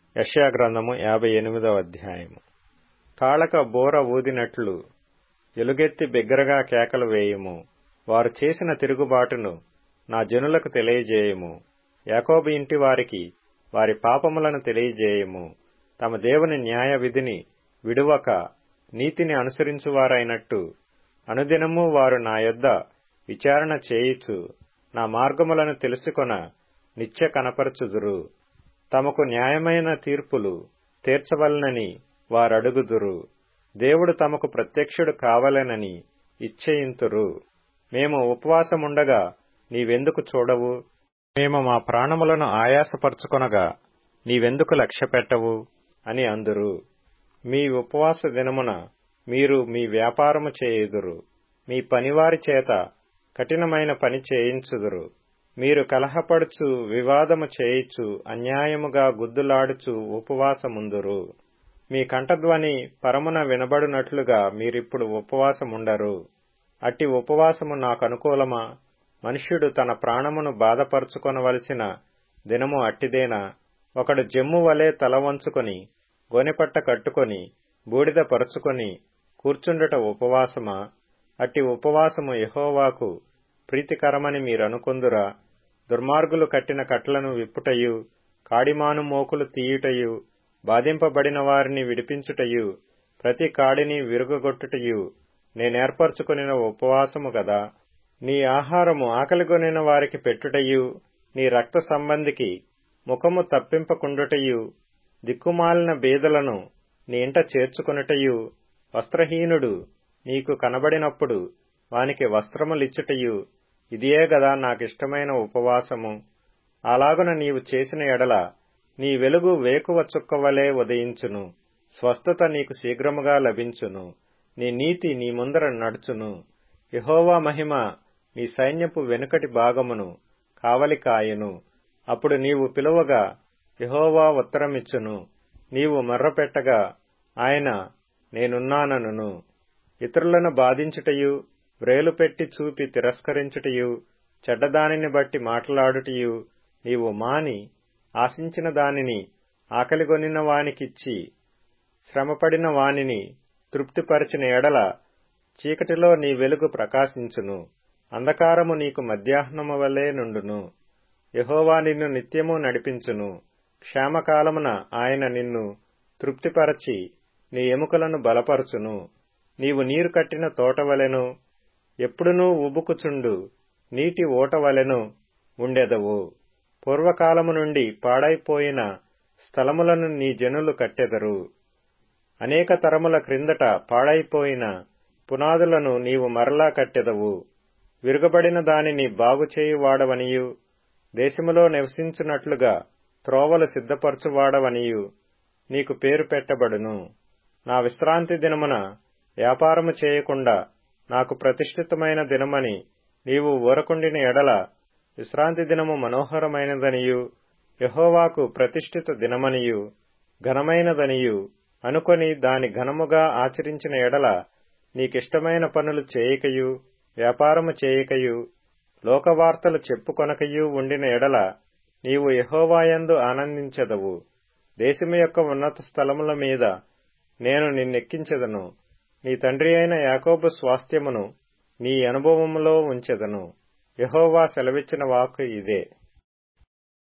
యెషయాగ్రంథము యాభై ఎనిమిదవ అధ్యాయము తాళక బోర ఊదినట్లు ఎలుగెత్తి బిగ్గరగా కేకలు వేయుము వారు చేసిన తిరుగుబాటును నా జనులకు తెలియజేయము యాకోబు ఇంటి వారికి వారి పాపములను తెలియజేయము తమ దేవుని న్యాయ విధిని విడువక నీతిని అనుసరించువారైనట్టు అనుదినము వారు నా యొద్ద విచారణ చేయుచు నా మార్గములను తెలుసుకొన నిత్య కనపరచుదురు తమకు న్యాయమైన తీర్పులు తీర్చవలనని వారడుగుదురు దేవుడు తమకు ప్రత్యక్షుడు కావలెనని ఇచ్చయింతురు మేము ఉపవాసముండగా నీవెందుకు చూడవు మేము మా ప్రాణములను ఆయాసపరచుకొనగా నీవెందుకు లక్ష్యపెట్టవు అని అందురు మీ ఉపవాస దినమున మీరు మీ వ్యాపారము చేయుదురు మీ పనివారి చేత కఠినమైన పని చేయించుదురు మీరు కలహపడుచు వివాదము చేయిచు అన్యాయముగా గుద్దులాడుచు ఉపవాసముందురు మీ కంఠధ్వని పరమున వినబడునట్లుగా మీరిప్పుడు ఉపవాసముండరు అట్టి ఉపవాసము నాకు అనుకూలమా మనుష్యుడు తన ప్రాణమును బాధపరుచుకొనవలసిన దినము అట్టిదేనా ఒకడు జమ్ము వలె తల వంచుకొని గోనెపట్ట కట్టుకొని బూడిద పరుచుకొని కూర్చుండుట ఉపవాసమా అట్టి ఉపవాసము యహోవాకు ప్రీతికరమని మీరనుకొందురా దుర్మార్గులు కట్టిన కట్లను విప్పుటయు కాడిమాను మోకులు తీయుటయు బాధింపబడిన వారిని విడిపించుటయు ప్రతి కాడిని విరుగగొట్టుటయు నేనేర్పరచుకొనిన ఉపవాసము గదా నీ ఆహారము ఆకలిగొనిన వారికి పెట్టుటయు నీ రక్త సంబంధికి ముఖము తప్పింపకుండుటయు దిక్కుమాలిన బీదలను నీ ఇంట చేర్చుకొనుటయు వస్త్రహీనుడు నీకు కనబడినప్పుడు వానికి వస్త్రములిచ్చుటయు ఇదియే గదా నాకిష్టమైన ఉపవాసము అలాగున నీవు చేసిన ఎడల నీ వెలుగు వేకువ చుక్కవలే ఉదయించును స్వస్థత నీకు శీఘ్రముగా లభించును నీ నీతి నీ ముందర నడుచును యహోవా మహిమ నీ సైన్యపు వెనుకటి భాగమును కావలి కాయును అప్పుడు నీవు పిలువగా యహోవా ఉత్తరమిచ్చును నీవు మర్రపెట్టగా ఆయన నేనున్నానను ఇతరులను బాధించుటయు వ్రేలు పెట్టి చూపి తిరస్కరించుటయు చెడ్డదానిని బట్టి మాట్లాడుటయు నీవు మాని ఆశించిన దానిని ఆకలిగొనిన వానికిచ్చి శ్రమపడిన వానిని తృప్తిపరిచిన ఎడల చీకటిలో నీ వెలుగు ప్రకాశించును అంధకారము నీకు మధ్యాహ్నము వలె నుండును యహోవా నిన్ను నిత్యము నడిపించును క్షేమకాలమున ఆయన నిన్ను తృప్తిపరచి నీ ఎముకలను బలపరచును నీవు నీరు కట్టిన తోటవలెను ఎప్పుడునూ ఉబుకుచుండు నీటి ఓటవలెను ఉండెదవు పూర్వకాలము నుండి పాడైపోయిన స్థలములను నీ జనులు కట్టెదరు అనేక తరముల క్రిందట పాడైపోయిన పునాదులను నీవు మరలా కట్టెదవు విరుగబడిన దానిని బాగుచేయువాడవనియు దేశములో నివసించున్నట్లుగా త్రోవలు సిద్ధపరచువాడవనియు నీకు పేరు పెట్టబడును నా విశ్రాంతి దినమున వ్యాపారము చేయకుండా నాకు ప్రతిష్ఠితమైన దినమని నీవు ఊరకుండిన ఎడల విశ్రాంతి దినము మనోహరమైనదనియు యహోవాకు ప్రతిష్ఠిత దినమనియు ఘనమైనదనియు అనుకొని దాని ఘనముగా ఆచరించిన ఎడల నీకిష్టమైన పనులు చేయకయు వ్యాపారము చేయకయు లోకవార్తలు చెప్పుకొనకయు ఉండిన ఎడల నీవు యహోవాయందు ఆనందించెదవు దేశము యొక్క ఉన్నత స్థలముల మీద నేను నిన్నెక్కించెదను నీ తండ్రి అయిన యాకోబు స్వాస్థ్యమును నీ అనుభవములో ఉంచెదను యహోవా సెలవిచ్చిన వాకు ఇదే